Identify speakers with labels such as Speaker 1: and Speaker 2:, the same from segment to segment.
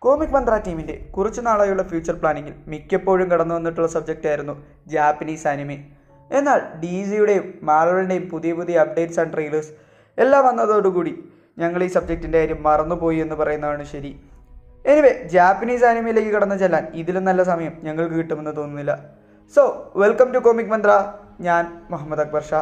Speaker 1: comic മന്ത്ര ടീമിൻ്റെ കുറച്ചു നാളായുള്ള future പ്ലാനിങ്ങിൽ മിക്കപ്പോഴും കടന്നു വന്നിട്ടുള്ള സബ്ജക്റ്റ് ആയിരുന്നു ജാപ്പനീസ് ആനിമെ എന്നാൽ ഡി സിയുടെയും മാർവലിൻ്റെയും പുതിയ പുതിയ അപ്ഡേറ്റ്സ് ആൻഡ് ട്രെയിലേഴ്സ് എല്ലാം വന്നതോടുകൂടി ഞങ്ങൾ ഈ സബ്ജക്റ്റിൻ്റെ കാര്യം മറന്നുപോയി എന്ന് പറയുന്നതാണ് ശരി എനിവേ ജാപ്പനീസ് ആനിമയിലേക്ക് കടന്നു ചെല്ലാൻ ഇതിലും നല്ല സമയം ഞങ്ങൾക്ക് കിട്ടുമെന്ന് തോന്നുന്നില്ല so welcome to comic Mantra ഞാൻ Muhammad Akbar Shah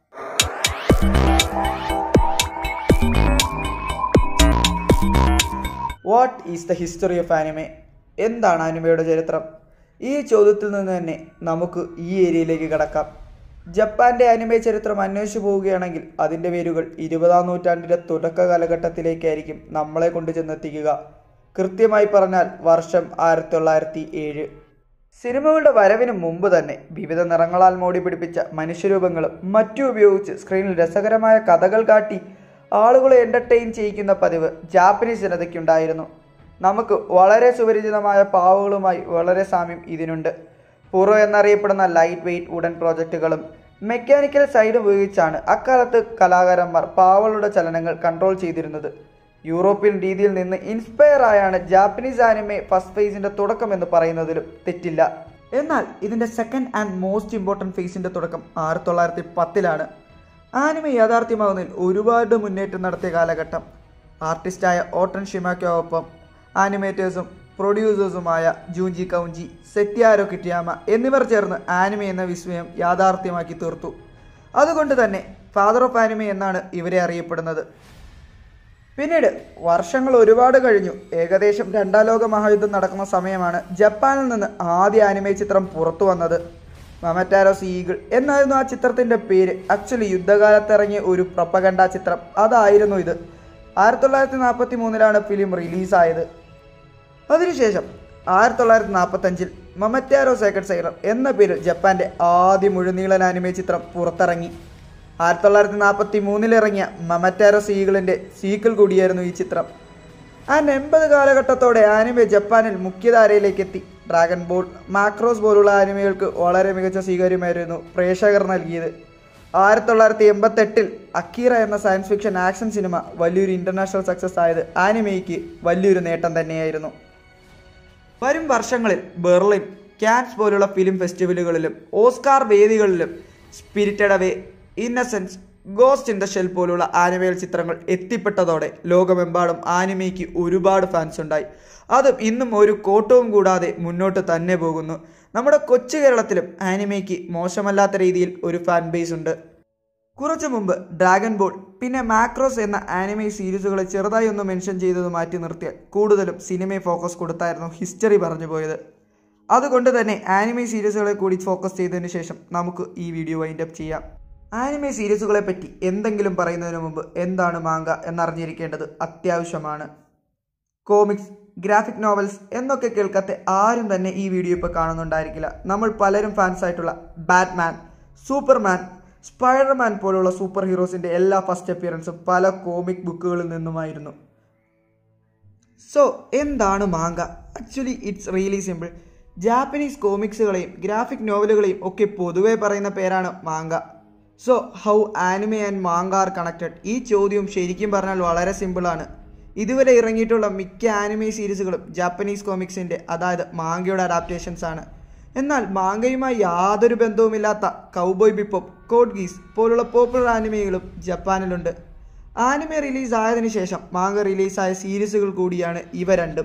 Speaker 1: what is the history of anime എന്താണ് ആനിമയുടെ ചരിത്രം ഈ ചോദ്യത്തിൽ നിന്ന് തന്നെ നമുക്ക് ഈ ഏരിയയിലേക്ക് കടക്കാം ജപ്പാന്റെ ആനിമെ ചരിത്രം അന്വേഷിച്ചു പോവുകയാണെങ്കിൽ അതിൻ്റെ വേരുകൾ ഇരുപതാം നൂറ്റാണ്ടിൻ്റെ തുടക്ക കാലഘട്ടത്തിലേക്കായിരിക്കും നമ്മളെ കൊണ്ട് ചെന്നെത്തിക്കുക കൃത്യമായി പറഞ്ഞാൽ വർഷം ആയിരത്തി തൊള്ളായിരത്തി ഏഴ് സിനിമകളുടെ വരവിന് മുമ്പ് തന്നെ വിവിധ നിറങ്ങളാൽ മോടി പിടിപ്പിച്ച മനുഷ്യരൂപങ്ങളും മറ്റും ഉപയോഗിച്ച് സ്ക്രീനിൽ രസകരമായ കഥകൾ കാട്ടി ആളുകളെ എൻ്റർടൈൻ ചെയ്യിക്കുന്ന പതിവ് ജാപ്പനീസ് ജനതയ്ക്കുണ്ടായിരുന്നു നമുക്ക് വളരെ സുപരിചിതമായ പാവകളുമായി വളരെ സാമ്യം ഇതിനുണ്ട് പൂർവ്വ എന്നറിയപ്പെടുന്ന ലൈറ്റ് വെയ്റ്റ് വുഡൻ പ്രോജക്റ്റുകളും മെക്കാനിക്കൽ സൈഡ് ഉപയോഗിച്ചാണ് അക്കാലത്ത് കലാകാരന്മാർ പാവകളുടെ ചലനങ്ങൾ കൺട്രോൾ ചെയ്തിരുന്നത് യൂറോപ്യൻ രീതിയിൽ നിന്ന് ഇൻസ്പയർ ആയാണ് ജാപ്പനീസ് ആനിമെ ഫസ്റ്റ് ഫേസിന്റെ തുടക്കം എന്ന് പറയുന്നതിലും തെറ്റില്ല എന്നാൽ ഇതിന്റെ സെക്കൻഡ് ആൻഡ് മോസ്റ്റ് ഇമ്പോർട്ടൻറ്റ് ഫേസിന്റെ തുടക്കം ആയിരത്തി തൊള്ളായിരത്തി പത്തിലാണ് ആനിമെ യാഥാർത്ഥ്യമാകുന്നതിൽ ഒരുപാട് മുന്നേറ്റം നടത്തിയ കാലഘട്ടം ആർട്ടിസ്റ്റായ ഓട്ടൻ ഷിമാക്കോടൊപ്പം ആനിമേറ്റേഴ്സും പ്രൊഡ്യൂസേഴ്സുമായ ജൂഞ്ചി കൗഞ്ചി സെറ്റിയാരോ കിറ്റിയാമ എന്നിവർ ചേർന്ന് ആനിമെ എന്ന വിസ്മയം യാഥാർത്ഥ്യമാക്കി തീർത്തു അതുകൊണ്ട് തന്നെ ഫാദർ ഓഫ് ആനിമെ എന്നാണ് ഇവരെ അറിയപ്പെടുന്നത് പിന്നീട് വർഷങ്ങൾ ഒരുപാട് കഴിഞ്ഞു ഏകദേശം രണ്ടാം ലോക മഹായുദ്ധം നടക്കുന്ന സമയമാണ് ജപ്പാനിൽ നിന്ന് ആദ്യ ആനിമേ ചിത്രം പുറത്തു വന്നത് മമറ്റാരോസ് ഈഗിൾ എന്നായിരുന്നു ആ ചിത്രത്തിൻ്റെ പേര് ആക്ച്വലി യുദ്ധകാലത്ത് ഇറങ്ങിയ ഒരു പ്രപ്പകണ്ട ചിത്രം അതായിരുന്നു ഇത് ആയിരത്തി തൊള്ളായിരത്തി നാൽപ്പത്തി മൂന്നിലാണ് ഫിലിം റിലീസായത് അതിനുശേഷം ആയിരത്തി തൊള്ളായിരത്തി നാൽപ്പത്തഞ്ചിൽ മമറ്റാരോ സേക്കഡ് സൈറർ എന്ന പേരിൽ ജപ്പാന്റെ ആദ്യ മുഴുനീളൻ ആനിമേ ചിത്രം പുറത്തിറങ്ങി ആയിരത്തി തൊള്ളായിരത്തി നാൽപ്പത്തി മൂന്നിലിറങ്ങിയ മമറ്റാരോ സീകളിൻ്റെ സീക്വൽ കൂടിയായിരുന്നു ഈ ചിത്രം ആൻഡ് എൺപത് കാലഘട്ടത്തോടെ ആനിമെ ജപ്പാനിൽ മുഖ്യധാരയിലേക്ക് എത്തി ഡ്രാഗൺ ബോൾ മാക്രോസ് പോലുള്ള ആനിമകൾക്ക് വളരെ മികച്ച സ്വീകാര്യമായിരുന്നു പ്രേക്ഷകർ നൽകിയത് ആയിരത്തി തൊള്ളായിരത്തി എൺപത്തെട്ടിൽ അക്കീറ എന്ന സയൻസ് ഫിക്ഷൻ ആക്ഷൻ സിനിമ വലിയൊരു ഇൻ്റർനാഷണൽ സക്സസ് ആയത് ആനിമയ്ക്ക് വലിയൊരു നേട്ടം തന്നെയായിരുന്നു വരും വർഷങ്ങളിൽ ബെർലിൻ ക്യാൻസ് പോലുള്ള ഫിലിം ഫെസ്റ്റിവലുകളിലും ഓസ്കാർ വേദികളിലും Spirited Away Innocence Ghost in the Shell പോലുള്ള ആനിമേൽ ചിത്രങ്ങൾ എത്തിപ്പെട്ടതോടെ ലോകമെമ്പാടും ആനിമയ്ക്ക് ഒരുപാട് ഫാൻസ് ഉണ്ടായി അതും ഇന്നും ഒരു കോട്ടവും കൂടാതെ മുന്നോട്ട് തന്നെ പോകുന്നു നമ്മുടെ കൊച്ചു കേരളത്തിലും ആനിമയ്ക്ക് മോശമല്ലാത്ത രീതിയിൽ ഒരു ഫാൻ ബേസ് ഉണ്ട് കുറച്ചു മുമ്പ് ഡ്രാഗൺ ബോൾ പിന്നെ മാക്രോസ് എന്ന ആനിമേ സീരീസുകളെ ചെറുതായി ഒന്ന് മെൻഷൻ ചെയ്തത് മാറ്റി നിർത്തിയാൽ കൂടുതലും സിനിമയെ ഫോക്കസ് കൊടുത്തായിരുന്നു ഹിസ്റ്ററി പറഞ്ഞു പോയത് അതുകൊണ്ട് തന്നെ ആനിമേ സീരീസുകളെ കൂടി ഫോക്കസ് ചെയ്തതിന് ശേഷം നമുക്ക് ഈ വീഡിയോ വൈൻഡ് അപ്പ് ചെയ്യാം ആനിമേ സീരീസുകളെ പറ്റി എന്തെങ്കിലും പറയുന്നതിന് മുമ്പ് എന്താണ് മാങ്ക എന്നറിഞ്ഞിരിക്കേണ്ടത് അത്യാവശ്യമാണ് കോമിക്സ് ഗ്രാഫിക് നോവൽസ് എന്നൊക്കെ കേൾക്കാത്ത ആരും തന്നെ ഈ വീഡിയോ ഇപ്പോൾ കാണുന്നുണ്ടായിരിക്കില്ല നമ്മൾ പലരും ഫാൻസ് ആയിട്ടുള്ള ബാറ്റ്മാൻ സൂപ്പർമാൻ സ്പൈഡർമാൻ പോലുള്ള സൂപ്പർ ഹീറോസിൻ്റെ എല്ലാ ഫസ്റ്റ് അപ്പിയറൻസും പല കോമിക് ബുക്കുകളിൽ നിന്നുമായിരുന്നു സോ എന്താണ് manga actually it's really simple Japanese കോമിക്സുകളെയും ഗ്രാഫിക് നോവലുകളെയും ഒക്കെ പൊതുവെ പറയുന്ന പേരാണ് manga so how anime and manga are connected ഈ ചോദ്യം ശരിക്കും പറഞ്ഞാൽ വളരെ സിമ്പിളാണ് ഇതുവരെ ഇറങ്ങിയിട്ടുള്ള മിക്ക ആനിമെ സീരീസുകളും ജാപ്പനീസ് കോമിക്സിൻ്റെ അതായത് മാങ്കയുടെ അഡാപ്റ്റേഷൻസ് ആണ് എന്നാൽ മാങ്കയുമായി യാതൊരു ബന്ധവുമില്ലാത്ത കൗബോയ് ബിപ്പോപ്പ് കോഡ് ഗീസ് പോലുള്ള പോപ്പുലർ ആനിമകളും ജപ്പാനിലുണ്ട് ആനിമെ റിലീസ് ആയതിനു ശേഷം മാങ്ക റിലീസായ സീരീസുകൾ കൂടിയാണ് ഇവ രണ്ടും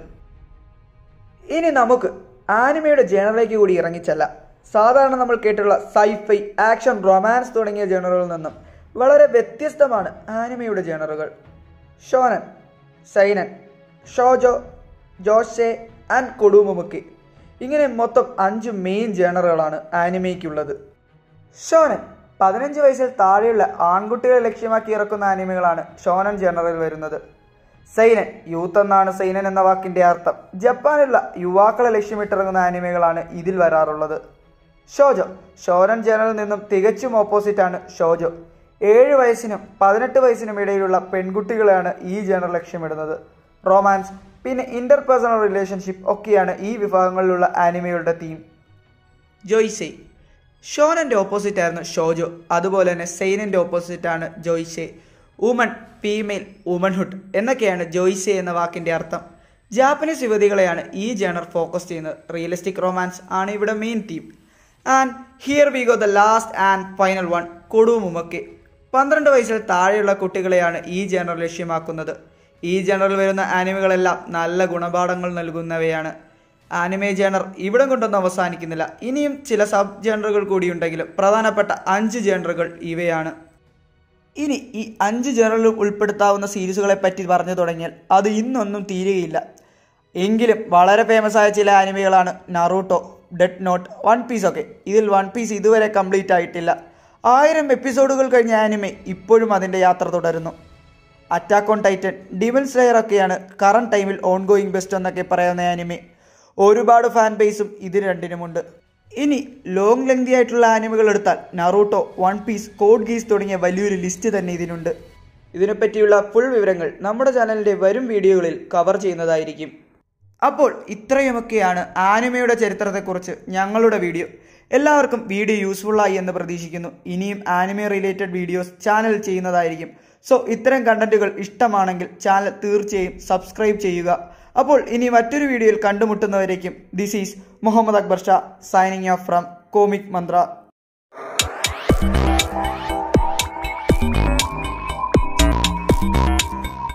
Speaker 1: ഇനി നമുക്ക് ആനിമയുടെ ജേണറിലേക്ക് കൂടി ഇറങ്ങിച്ചല്ല സാധാരണ നമ്മൾ കേട്ടുള്ള സൈഫൈ ആക്ഷൻ റൊമാൻസ് തുടങ്ങിയ ജേണറുകളിൽ നിന്നും വളരെ വ്യത്യസ്തമാണ് ആനിമയുടെ ജേണറുകൾ ഷോനൻ സൈനൻ ഷോജോ ജോഷെ ആൻഡ് കൊടുമുമുക്കി ഇങ്ങനെ മൊത്തം അഞ്ച് മെയിൻ ജേണറുകളാണ് ആനിമയ്ക്കുള്ളത് ഷോനൻ പതിനഞ്ച് വയസ്സിൽ താഴെയുള്ള ആൺകുട്ടികളെ ലക്ഷ്യമാക്കി ഇറക്കുന്ന ആനിമകളാണ് ഷോനൻ ജേണറിൽ വരുന്നത് സൈനൻ യൂത്ത് എന്നാണ് സൈനൻ എന്ന വാക്കിന്റെ അർത്ഥം ജപ്പാനിലുള്ള യുവാക്കളെ ലക്ഷ്യമിട്ടിറങ്ങുന്ന ആനിമകളാണ് ഇതിൽ വരാറുള്ളത് ഷോജോ ഷോനൻ ജേണറിൽ നിന്നും തികച്ചും ഓപ്പോസിറ്റ് ആണ് ഷോജോ ഏഴ് വയസ്സിനും പതിനെട്ട് വയസ്സിനും ഇടയിലുള്ള പെൺകുട്ടികളെയാണ് ഈ ജേണർ ലക്ഷ്യമിടുന്നത് റൊമാൻസ് പിന്നെ ഇന്റർപേഴ്സണൽ റിലേഷൻഷിപ്പ് ഒക്കെയാണ് ഈ വിഭാഗങ്ങളിലുള്ള ആനിമകളുടെ തീം ജോയ്സെ ഷോനന്റെ ഓപ്പോസിറ്റ് ആയിരുന്നു ഷോജോ അതുപോലെ തന്നെ സെയിനിന്റെ ഓപ്പോസിറ്റ് ആണ് ജോയ്സെ വുമൺ ഫീമെയിൽ വുമൺഹുഡ് എന്നൊക്കെയാണ് ജോയ്സെ എന്ന വാക്കിന്റെ അർത്ഥം ജാപ്പനീസ് യുവതികളെയാണ് ഈ ജേണർ ഫോക്കസ് ചെയ്യുന്നത് റിയലിസ്റ്റിക് റൊമാൻസ് ആണ് ഇവിടെ main theme and here we go the last and final one കൊടുമുമക്കെ പന്ത്രണ്ട് വയസ്സിൽ താഴെയുള്ള കുട്ടികളെയാണ് ഈ ജേണർ ലക്ഷ്യമാക്കുന്നത് ഈ ജേണറിൽ വരുന്ന ആനിമകളെല്ലാം നല്ല ഗുണപാഠങ്ങൾ നൽകുന്നവയാണ് ആനിമേ ജേണർ ഇവിടം കൊണ്ടൊന്നും അവസാനിക്കുന്നില്ല ഇനിയും ചില സബ് ജേണറുകൾ കൂടിയുണ്ടെങ്കിലും പ്രധാനപ്പെട്ട അഞ്ച് ജേണറുകൾ ഇവയാണ് ഇനി ഈ അഞ്ച് ജേണറിലും ഉൾപ്പെടുത്താവുന്ന സീരീസുകളെ പറ്റി പറഞ്ഞു തുടങ്ങിയാൽ അത് ഇന്നൊന്നും തീരുകയില്ല എങ്കിലും വളരെ ഫേമസ് ആയ ചില ആനിമകളാണ് Naruto Death Note One Piece ഒക്കെ ഇതിൽ വൺ പീസ് ഇതുവരെ കംപ്ലീറ്റ് ആയിട്ടില്ല ആയിരം എപ്പിസോഡുകൾ കഴിഞ്ഞ ആനിമെ ഇപ്പോഴും അതിൻ്റെ യാത്ര തുടരുന്നു Attack on Titan Demon Slayer ഒക്കെയാണ് കറണ്ട് ടൈമിൽ ഓൺ ഗോയിങ് ബെസ്റ്റ് എന്നൊക്കെ പറയുന്ന ആനിമെ ഒരുപാട് ഫാൻ ബേസും ഇത് രണ്ടിനുമുണ്ട് ഇനി ലോങ് ലെങ്തി ആയിട്ടുള്ള ആനിമകൾ എടുത്താൽ Naruto One Piece Code Geass തുടങ്ങിയ വലിയൊരു ലിസ്റ്റ് തന്നെ ഇതിനുണ്ട് ഇതിനെപ്പറ്റിയുള്ള ഫുൾ വിവരങ്ങൾ നമ്മുടെ ചാനലിൻ്റെ വരും വീഡിയോകളിൽ കവർ ചെയ്യുന്നതായിരിക്കും അപ്പോൾ ഇത്രയുമൊക്കെയാണ് ആനിമയുടെ ചരിത്രത്തെക്കുറിച്ച് ഞങ്ങളുടെ വീഡിയോ എല്ലാവർക്കും വീഡിയോ യൂസ്ഫുള്ളായി എന്ന് പ്രതീക്ഷിക്കുന്നു ഇനിയും ആനിമെ റിലേറ്റഡ് വീഡിയോസ് ചാനൽ ചെയ്യുന്നതായിരിക്കും സോ ഇത്തരം കണ്ടന്റുകൾ ഇഷ്ടമാണെങ്കിൽ ചാനൽ തീർച്ചയായും സബ്സ്ക്രൈബ് ചെയ്യുക അപ്പോൾ ഇനി മറ്റൊരു വീഡിയോയിൽ കണ്ടുമുട്ടുന്നവരേക്കും this is Muhammad Akbar Shah signing off from comic Mantra